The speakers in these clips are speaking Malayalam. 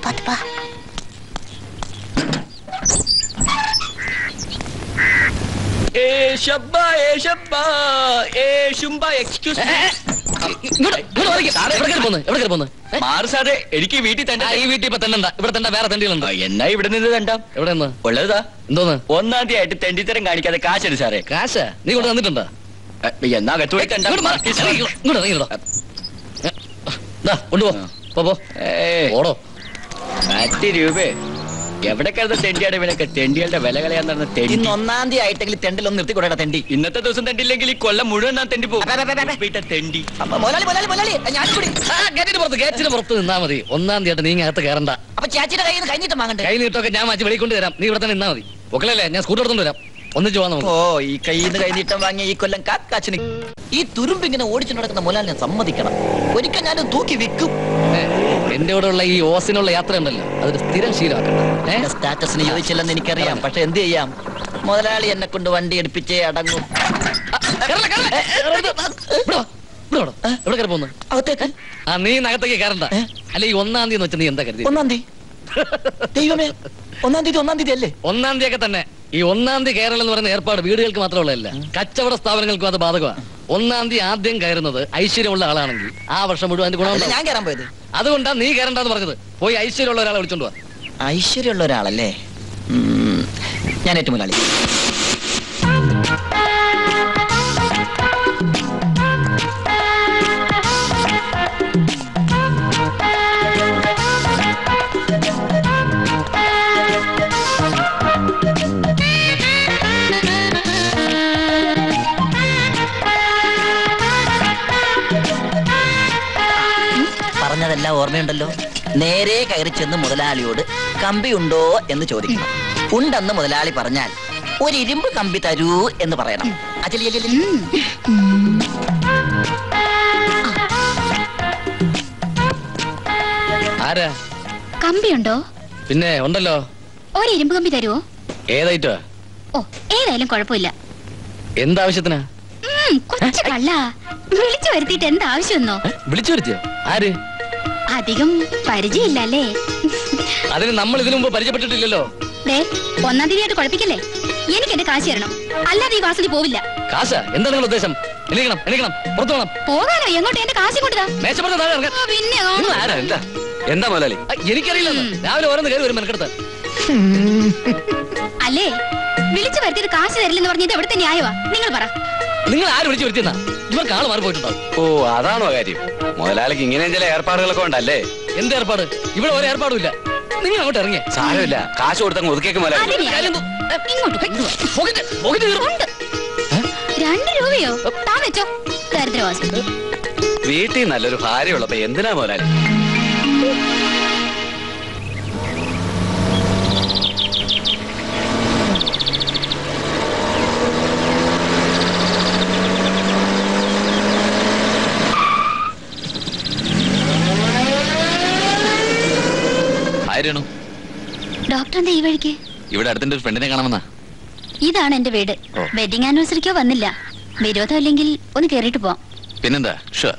പാത്ത് പാ ഏ ഷബ്ബ ഏ ഷബ്ബ ഏ ഷുംബ എക്സ്ക്യൂസ് ഇങ്ങോട്ട് ഇങ്ങോട്ട് മാറിക്ക്. എവിടെ കയറി പോന്ന് എവിടെ കയറി പോന്ന് ഏ? മാറ് സാറേ എനിക്ക് വീട്ടിൽ ആ, തന്നെ ഈ വീട്ടിൽ ഇപ്പൊ തെണ്ടണ്ട ഇവിടെ തെണ്ട വേറെ തെണ്ടികളുണ്ട് എന്നാ ഇവിടെ നിന്ന് തണ്ടാം എവിടെ നിന്ന് ഉള്ളതാ എന്തോന്ന് ഒന്നാം തീയതി ആയിട്ട് തെണ്ടിത്തരം കാണിക്കാതെ കാശെടു സാറേ കാശ നീ കൊണ്ട് തന്നിട്ടുണ്ടോ എ, എന്നാ അകത്തുപോയി തണ്ടാം ഇങ്ങോട്ട് മാറ്. ഇറങ്ങി, ഇങ്ങോട്ട് ഇറങ്ങിയിടോ കൊണ്ടുപോ പോ, പോ ഓടോ പത്ത് രൂപ എവിടെ കിടന്ന തെണ്ടിയാണ് ഇവനൊക്കെ തെണ്ടികളുടെ വില കളയാൻ നടന്ന തെണ്ടി ഇന്ന് ഒന്നാം തീയതി ആയിട്ടെങ്കിൽ തെണ്ടിലൊന്ന് നിർത്തി കൊടുക്കട്ടെ തെണ്ടി ഇന്നത്തെ ദിവസം തെണ്ടില്ലെങ്കിൽ ഈ കൊല്ലം മുഴുവൻ ഞാൻ തെണ്ടി പോകും അപ്പ, അപ്പ, അപ്പ, അപ്പ. ഉപ്പിട്ട തെണ്ടി അപ്പൊ മുതലാളി മുതലാളി മുതലാളി ഞാൻ കൂടി ആ, ഗേറ്റിന് പുറത്ത് ഗേറ്റിന് പുറത്ത് നിന്നാ മതി ഒന്നാം തീയതി നീ അകത്ത് കയറണ്ട അപ്പൊ ചേച്ചിയുടെ കയ്യിൽ നിന്ന് കഴിഞ്ഞിട്ട് വാങ്ങണ്ടേ കൈ നീട്ടൊക്കെ ഞാൻ മാറ്റി വെളിക്കൊണ്ട് തരാം നീ ഇവിടെ തന്നെ നിന്നാ മതി ഒക്കലല്ലേ ഞാൻ സ്കൂട്ടർ എടുത്തോണ്ട് വരാം ഒന്നിച്ച് പോവാൻ നമുക്ക് ഓ ഈ കയ്യിൽ നിന്ന് കൈനീട്ടം വാങ്ങിയ ഈ കൊല്ലം കാക്കാച്ചിന് ഈ തുരുമ്പ് ഇങ്ങനെ ഓടിച്ചു നടക്കുന്ന മുതലാളിനെ സമ്മതിക്കണം ഒരിക്കൽ ഞാൻ തൂക്കി വിൽക്കും ഏ, എന്റെ കൂടെ ഉള്ള ഈ ഓസിനുള്ള യാത്ര ഉണ്ടല്ലോ അതൊരു സ്ഥിരം ശീലമാക്കണ്ട ഏ? എന്റെ സ്റ്റാറ്റസിന് ചോദിച്ചില്ലെന്ന് എനിക്കറിയാം പക്ഷെ എന്ത് ചെയ്യാം മുതലാളി എന്നെ കൊണ്ട് വണ്ടി എടുപ്പിച്ചേ അടങ്ങും കേറല്ലേ, കേറല്ലേ. ഇവിടെ വാ, ഇവിടെ വാ. എവിടെ കയറി പോന്ന് അകത്തേക്ക് ആ നീ നകത്തേക്ക് കയറണ്ട ഏ? അല്ല ഈ ഒന്നാം തീയതി വെച്ച് നീ എന്താ കരുതി ഒന്നാം തീയതി ദൈവമേ ഒന്നാം തീയതി ഒന്നാം തീയതി അല്ലേ ഒന്നാം തീയതി ഒക്കെ തന്നെ ഈ ഒന്നാം തീയതി കയറൽ എന്ന് പറയുന്ന ഏർപ്പാട് വീടുകൾക്ക് മാത്രമുള്ളതല്ല കച്ചവട സ്ഥാപനങ്ങൾക്കും അത് ബാധകമാണ് ഒന്നാം തീയതി ആദ്യം കയറുന്നത് ഐശ്വര്യമുള്ള ആളാണെങ്കിൽ ആ വർഷം മുഴുവൻ അതിന്റെ അതല്ല ഗുണമുണ്ടാവും ഞാൻ കയറാൻ പോയത് അതുകൊണ്ടാ നീ കയറണ്ടെന്ന് പറഞ്ഞത് പോയി ഐശ്വര്യമുള്ള ഒരാളെ വിളിച്ചോണ്ട് വാ ഐശ്വര്യമുള്ള ഒരാളല്ലേ ഉം, ഞാൻ ഏറ്റവും മുതലാളി പറഞ്ഞതെല്ലാം ഓർമ്മയുണ്ടല്ലോ നേരെ കയറി ചെന്ന് മുതലാളിയോട് കമ്പി ഉണ്ടോ എന്ന് ചോദിക്കണം ഉണ്ടെന്ന് മുതലാളി പറഞ്ഞാൽ ഒരു ഇരുമ്പ് കമ്പി തരൂ എന്ന് പറയണം അജലി, അജലി, അജലി. ആരാ കമ്പിയുണ്ടോ പിന്നെ ഉണ്ടല്ലോ ഒരു ഇരുമ്പ് കമ്പി തരുവോ ഏതായിട്ടോ ഓ ഏതായാലും കുഴപ്പമില്ല എന്താവശ്യത്തിനാ ഉം, കൊച്ചു കള്ള വിളിച്ചു വരുത്തിയിട്ട് എന്താ ആവശ്യമൊന്നോ ഏ? വിളിച്ചു വരുത്തിയോ ആര് അധികം പരിചയമില്ല അല്ലേ അതിന് നമ്മൾ ഇതിനു മുമ്പ് പരിചയപ്പെട്ടിട്ടില്ലല്ലോ ദേ ഒന്നാം തീയതിയായിട്ട് കുഴപ്പിക്കല്ലേ എനിക്ക് എന്റെ കാശ് തരണം അല്ലാതെ ഈ വാസതി പോവില്ല കാശ എന്താ നിങ്ങളുടെ ഉദ്ദേശം എണീക്കണം എണീക്കണം പുറത്തു പോകണം പോകാനോ എങ്ങോട്ട് എന്റെ കാശ് കൊണ്ടുതാ മേശപ്പുറത്ത് താഴെ ഇറങ്ങാൻ പിന്നെ നിങ്ങൾ ആരാ എന്താ എന്താ മുതലാളി എനിക്കറിയില്ല രാവിലെ ഓരോന്ന് കയറി വരും മെനക്കെടുത്ത് അല്ലേ വിളിച്ചു വരുത്തിയിട്ട് കാശ് തരില്ലെന്ന് പറഞ്ഞത് എവിടുത്തെ ന്യായവാ നിങ്ങൾ പറ നിങ്ങൾ ആര് വിളിച്ചു വരുത്തിയെന്നാ ഇവർക്ക് ആള് മാറി പോയിട്ടുണ്ടാവും ഓ അതാണോ കാര്യം മുതലാളിക്ക് ഇങ്ങനെ ചില ഏർപ്പാടുകളൊക്കെ ഉണ്ടല്ലേ എന്ത് ഏർപ്പാട് ഇവിടെ ഒരു ഏർപ്പാടും ഇല്ല നിങ്ങൾ അങ്ങോട്ട് ഇറങ്ങിയ സാരമില്ല കാശ് കൊടുത്തങ്ങ് ഒതുക്കേക്ക് മുതലാളി അത് ന്യായം. ഇങ്ങോട്ട് കൊണ്ടുവാ. ഉണ്ട്. രണ്ട് രൂപയോ താൻ വെച്ചോ ദരിദ്രവാസം വീട്ടിൽ നല്ലൊരു ഭാര്യ ഉള്ളപ്പോ എന്തിനാ മുതലാളി ആയിരുന്നു ഡോക്ടർ എന്താ ഈ വഴിക്ക് ഇവിടെ അടുത്തിന്റെ ഒരു ഫ്രണ്ടിനെ കാണാമെന്നാ ഇതാണ് എന്റെ വീട് വെഡിങ് ആനിവേഴ്സറിക്കോ വന്നില്ല വിരോധം ഇല്ലെങ്കിൽ ഒന്ന് കേറിയിട്ട് പോവാം പിന്നെന്താ ഷുവർ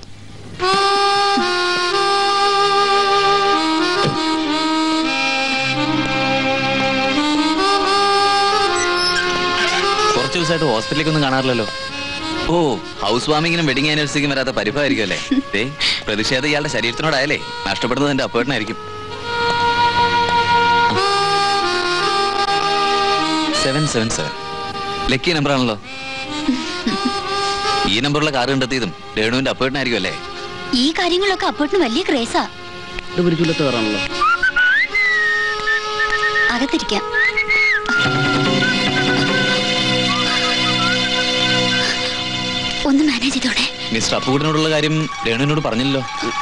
കുറച്ച് ദിവസമായിട്ട് ഹോസ്പിറ്റലിലേക്ക് ഒന്നും കാണാറില്ലല്ലോ ഓ ഹൗസ് വാമിങ്ങിനും വെഡിങ് ആനിവേഴ്സറിക്കും വരാത്ത പരിഭവമായിരിക്കും അല്ലേ ദേ പ്രതിഷേധം ഇയാളുടെ ശരീരത്തിനോടായാലേ നഷ്ടപ്പെടുന്നത് എന്റെ അപ്പേട്ടനായിരിക്കും seven seven seven lucky number ആണല്ലോ ഈ നമ്പറുള്ള കാർ കണ്ടെത്തിയതും രേണുവിന്റെ അപ്പേട്ടനായിരിക്കും അല്ലേ ഈ കാര്യങ്ങളൊക്കെ അപ്പോട്ടിന് വലിയ ക്രേസാ കയറാണല്ലോ അകത്തിരിക്കാം ഒന്ന് മാനേജ് ചെയ്തോടെ മിസ്റ്റർ അപ്പുകുട്ടനോടുള്ള കാര്യം രേണുവിനോട് പറഞ്ഞില്ലല്ലോ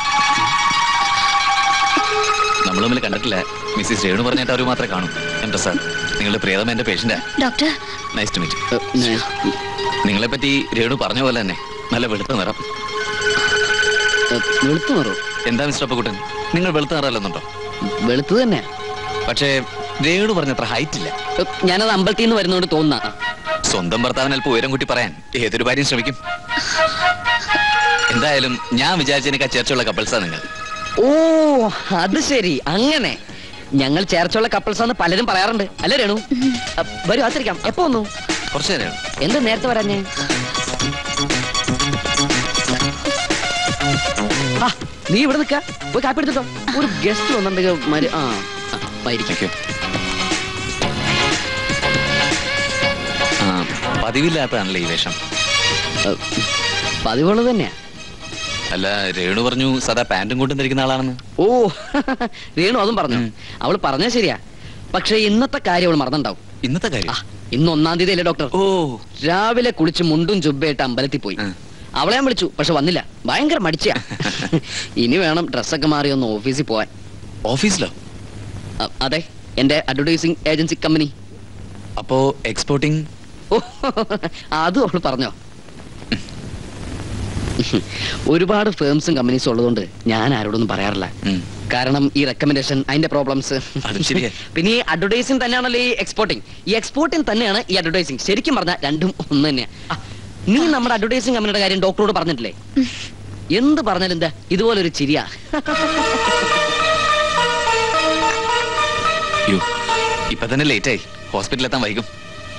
നമ്മൾ തമ്മിൽ കണ്ടിട്ടില്ല മിസ്സിസ് രേണു പറഞ്ഞിട്ട് അവർ മാത്രമേ കാണൂ എം പ്രസാദ് നിങ്ങളുടെ പ്രിയതമ എന്റെ പേഷ്യന്റാ ഡോക്ടർ നൈസ് ടു മീറ്റ് നിങ്ങളെ പറ്റി രേണു പറഞ്ഞ പോലെ തന്നെ നല്ല വെളുത്ത നിറം വെളുത്തു മാറോ എന്താ മിസ്റ്റർ അപ്പുകുട്ടൻ നിങ്ങൾ വെളുത്ത നിറമല്ലെന്നുണ്ടോ വെളുത്തു തന്നെ പക്ഷേ രേണു പറഞ്ഞത്ര ഹൈറ്റ് ഇല്ല ഞാനത് അമ്പലത്തിൽ നിന്ന് വരുന്നോണ്ട് തോന്നുന്ന സ്വന്തം ഭർത്താവിന് അല്പം ഉയരം കൂട്ടി പറയാൻ ഏതൊരു ഭാര്യയും ശ്രമിക്കും എന്തായാലും ഞാൻ വിചാരിച്ചതിനേക്കാൾ ചേർച്ചയുള്ള കപ്പിൾസാ നിങ്ങൾ ഓ അത് ശരി അങ്ങനെ ഞങ്ങൾ ചേർച്ചുള്ള കപ്പിൾസ് ആണെന്ന് പലരും പറയാറുണ്ട് അല്ലേ രേണു അ, വരൂ ആത്തിരിക്കാം എപ്പോ വന്നു കുറച്ചു നേരം എന്താ നേരത്തെ വരാഞ്ഞേ ആ, നീ ഇവിടെ നിൽക്ക പോയി കാപ്പി എടുത്തിട്ടോ ഒരു ഗസ്റ്റ് വന്നിട്ടുണ്ടെങ്കിൽ മരി ആ ആ, വായിരിക്കാം. ആ പതിവില്ലാത്തതാണല്ലേ ഈ വേഷം അ, പതിവുള്ളത് തന്നെയാ അല്ല രേണു പറഞ്ഞു സദാ പാന്റും കൂട്ടും ധരിക്കുന്ന ആളാണെന്ന് ഓ രേണു അതും പറഞ്ഞു അവള് പറഞ്ഞാ ശരിയാ പക്ഷെ ഇന്നത്തെ കാര്യം അവൾ മറന്നുണ്ടാവും ഇന്നത്തെ കാര്യം ആ, ഇന്ന് ഒന്നാം തീയതി അല്ലേ ഡോക്ടർ ഓ രാവിലെ കുളിച്ച് മുണ്ടും ചുബയായിട്ട് അമ്പലത്തിൽ പോയി ആ. അവളെ ഞാൻ വിളിച്ചു പക്ഷെ വന്നില്ല ഭയങ്കര മടിച്ചാ ഇനി വേണം ഡ്രസ്സൊക്കെ മാറി ഒന്ന് ഓഫീസിൽ പോവാൻ ഓഫീസിലോ അ- അതെ എന്റെ അഡ്വർടൈസിംഗ് ഏജൻസി കമ്പനി അപ്പോ എക്സ്പോർട്ടിങ് ഓ അതും അവൾ പറഞ്ഞോ ഒരുപാട് ഫേംസും കമ്പനീസും ഉള്ളതുകൊണ്ട് ഞാൻ ആരോടൊന്നും പറയാറില്ല കാരണം ഈ റെക്കമെൻഡേഷൻ അതിന്റെ പ്രോബ്ലംസ് അതും ശരിയാ. പിന്നെ ഈ അഡ്വർടൈസിംഗ് തന്നെയാണല്ലോ ഈ എക്സ്പോർട്ടിംഗ് ഈ എക്സ്പോർട്ടിംഗ് തന്നെയാണ് ഈ അഡ്വർടൈസിംഗ് ശരിക്കും പറഞ്ഞാൽ രണ്ടും ഒന്ന് തന്നെയാ ആ, നീ നമ്മുടെ അഡ്വർടൈസിംഗ് കമ്പനിയുടെ കാര്യം ഡോക്ടറോട് പറഞ്ഞിട്ടില്ലേ എന്ത് പറഞ്ഞാലും എന്താ ഇതുപോലെ ഒരു ചിരിയാ യോ ഇപ്പൊ തന്നെ ലേറ്റ് ആയി ഹോസ്പിറ്റലിൽ എത്താൻ വൈകും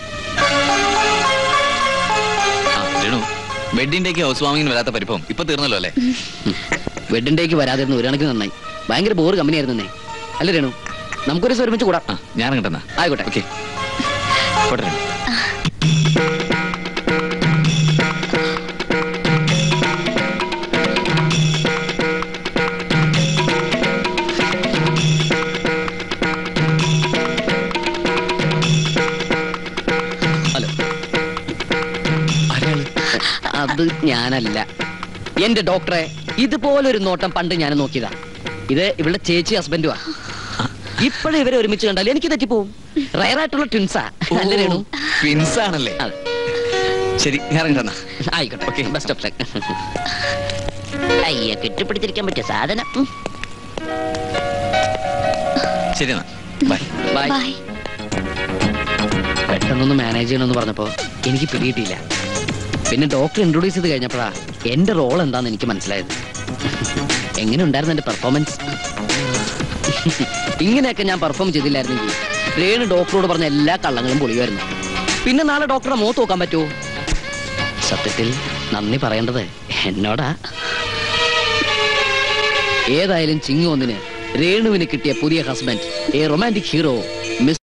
ആ, രേണു വെഡിങ് ഡേക്ക് ഹൗസ് വാമിങ്ങിന് വരാത്ത പരിഭവം ഇപ്പൊ തീർന്നല്ലോ അല്ലേ വെഡിങ് ഡേക്ക് വരാതിരുന്ന ഒരു കണക്കിന് നന്നായി ഭയങ്കര ബോർ കമ്പനി ആയിരുന്നേ അല്ലേ രേണു നമുക്കൊരു ദിവസം ഒരുമിച്ച് കൂടാം ആ ഞാൻ ഇറങ്ങട്ടെന്നാ ആയിക്കോട്ടെ ഓക്കെ പോട്ടെ രേണു. ഹലോ ആരാള്? അത് ഞാനല്ല എന്റെ ഡോക്ടറെ ഇതുപോലൊരു നോട്ടം പണ്ട് ഞാൻ നോക്കിയതാ ഇത് ഇവളുടെ ചേച്ചി ഹസ്ബൻഡുവാ ഇപ്പോഴും ഇവരെ ഒരുമിച്ച് കണ്ടാൽ എനിക്ക് തെറ്റിപ്പോവും റയറായിട്ടുള്ള ട്വിൻസാ അല്ല രേണു ട്വിൻസ് ആണല്ലേ അതെ ശരി ഞാൻ ഇറങ്ങട്ടെന്നാ ആയിക്കോട്ടെ ഓക്കെ ബെസ്റ്റ് ഓഫ് ലക്ക് അയ്യ കെട്ടിപ്പിടിച്ചിരിക്കാൻ പറ്റിയ സാധനം ഉം. ശരി എന്നാ ബൈ ബൈ ബൈ പെട്ടെന്നൊന്ന് മാനേജ് ചെയ്യണമെന്ന് പറഞ്ഞപ്പോ എനിക്ക് പിടിയിട്ടില്ല പിന്നെ ഡോക്ടർ ഇൻട്രൊഡ്യൂസ് ചെയ്ത് കഴിഞ്ഞപ്പോഴാ എന്റെ റോൾ എന്താന്ന് എനിക്ക് മനസ്സിലായത് എങ്ങനെ ഉണ്ടായിരുന്നു എന്റെ പെർഫോമൻസ് ഇങ്ങനെയൊക്കെ ഞാൻ പെർഫോം ചെയ്തില്ലായിരുന്നെങ്കിൽ രേണു ഡോക്ടറോട് പറഞ്ഞ എല്ലാ കള്ളങ്ങളും പൊളിയുമായിരുന്നു പിന്നെ നാളെ ഡോക്ടറെ മുഖത്ത് നോക്കാൻ പറ്റുമോ സത്യത്തിൽ നന്ദി പറയേണ്ടത് എന്നോടാ ഏതായാലും ചിങ്ങു ഒന്നിന് രേണുവിന് കിട്ടിയ പുതിയ husband a romantic hero miss